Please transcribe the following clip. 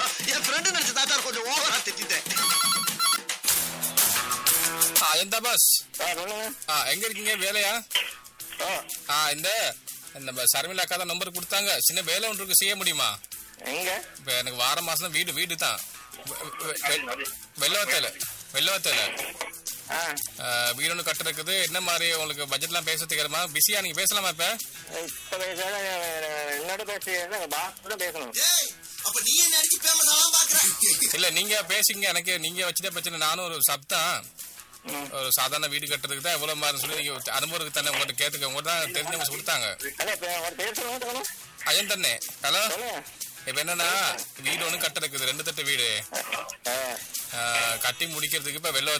என் friend நினைச்சு தாத்தா கொஞ்சம் ஓவரா திட்டிட்டேன் ஆ எந்த பாஸ் ஆ சொல்லுங்க ஆ எங்க இருக்கீங்க வேலையா ஆ ஆ இந்த நம்ம சர்மிளா அக்கா தான் நம்பர் கொடுத்தாங்க சின்ன வேலை ஒன்று இருக்கு செய்ய முடியுமா எங்க இப்போ எனக்கு வார மாசம் தான் வீடு வீடு தான் வெள்ளவத்தையில வெள்ளவத்தையில ஆ வீடு ஒன்று கட்டுறதுக்கு என்ன மாதிரி உங்களுக்கு பட்ஜெட்லாம் பேச தெரியாமா பிஸியா நீங்க பேசலாமா இப்ப இப்ப பேசாத என்னோட பேசி பாஸ் கூட பேசணும் ஏய் அப்ப நீ என்ன அடிச்சு ஃபேமஸ் ஆகலாம் பாக்குற இல்ல நீங்க பேசிங்க எனக்கு நீங்க வச்சுட்டே பிரச்சனை நானும் ஒரு சப்தான் ம். ஒரு சாதாரண வீடு கட்டுறதுக்கு தான் எவ்வளவு மாதிரி சொல்லி நீங்க அனுபவத்துக்கு தானே உங்கள்கிட்ட கேட்டுக்க உங்கள்கிட்ட தான் தெரிஞ்சவங்க கொடுத்தாங்க அண்ணா இப்ப ஒரு பேசுறவங்க சொல்லணும் அயன் தானே ஹலோ சொல்லுங்க இப்ப என்னன்னா வீடு ஒன்று கட்டுறதுக்கு ரெண்டு தட்டு வீடு ஆ ஆ, கட்டி முடிக்கிறதுக்கு இப்ப வெள்ள